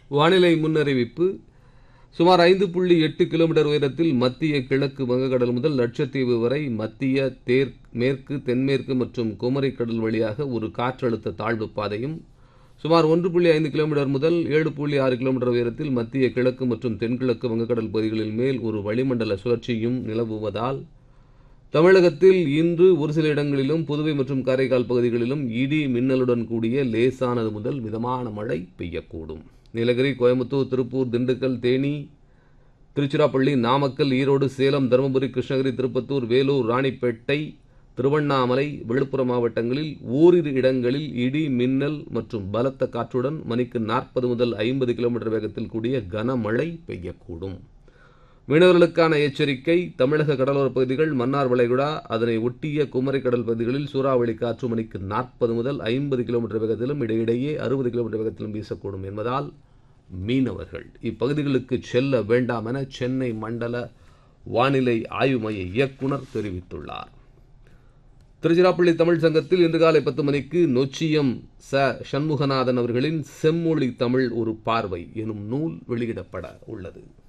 வானிலை முன்னறிவிப்பு சுமார் ஐந்து புள்ளி எட்டு கிலோமீட்டர் உயரத்தில் மத்திய கிழக்கு வங்கக்கடல் முதல் லட்சத்தீவு வரை மத்திய தேர் மேற்கு தென்மேற்கு மற்றும் குமரி கடல் வழியாக ஒரு காற்றழுத்த தாழ்வு பாதையும் சுமார் ஒன்று புள்ளி ஐந்து கிலோமீட்டர் முதல் ஏழு புள்ளி ஆறு கிலோமீட்டர் உயரத்தில் மத்திய கிழக்கு மற்றும் தென்கிழக்கு வங்கக்கடல் பகுதிகளில் மேல் ஒரு வளிமண்டல சுழற்சியும் நிலவுவதால் தமிழகத்தில் இன்று ஒரு சில இடங்களிலும் புதுவை மற்றும் காரைக்கால் பகுதிகளிலும் இடி மின்னலுடன் கூடிய லேசானது முதல் மிதமான மழை பெய்யக்கூடும் நீலகிரி கோயம்புத்தூர் திருப்பூர் திண்டுக்கல் தேனி திருச்சிராப்பள்ளி நாமக்கல் ஈரோடு சேலம் தருமபுரி கிருஷ்ணகிரி திருப்பத்தூர் வேலூர் ராணிப்பேட்டை திருவண்ணாமலை விழுப்புரம் மாவட்டங்களில் ஓரிரு இடங்களில் இடி மின்னல் மற்றும் பலத்த காற்றுடன் மணிக்கு நாற்பது முதல் ஐம்பது கிலோமீட்டர் வேகத்தில் கூடிய கனமழை பெய்யக்கூடும் மீனவர்களுக்கான எச்சரிக்கை தமிழக கடலோரப் பகுதிகள் மன்னார் வளைகுடா அதனை ஒட்டிய குமரி கடல் பகுதிகளில் சூறாவளி காற்று மணிக்கு நாற்பது முதல் ஐம்பது கிலோமீட்டர் வேகத்திலும் இடையிடையே அறுபது கிலோமீட்டர் வேகத்திலும் வீசக்கூடும் என்பதால் மீனவர்கள் இப்பகுதிகளுக்கு செல்ல வேண்டாம் என சென்னை மண்டல வானிலை ஆய்வு மைய இயக்குனர் தெரிவித்துள்ளார் திருச்சிராப்பள்ளி தமிழ் சங்கத்தில் இன்று காலை பத்து மணிக்கு நொச்சியம் ச சண்முகநாதன் அவர்களின் செம்மொழி தமிழ் ஒரு பார்வை எனும் நூல் வெளியிடப்பட உள்ளது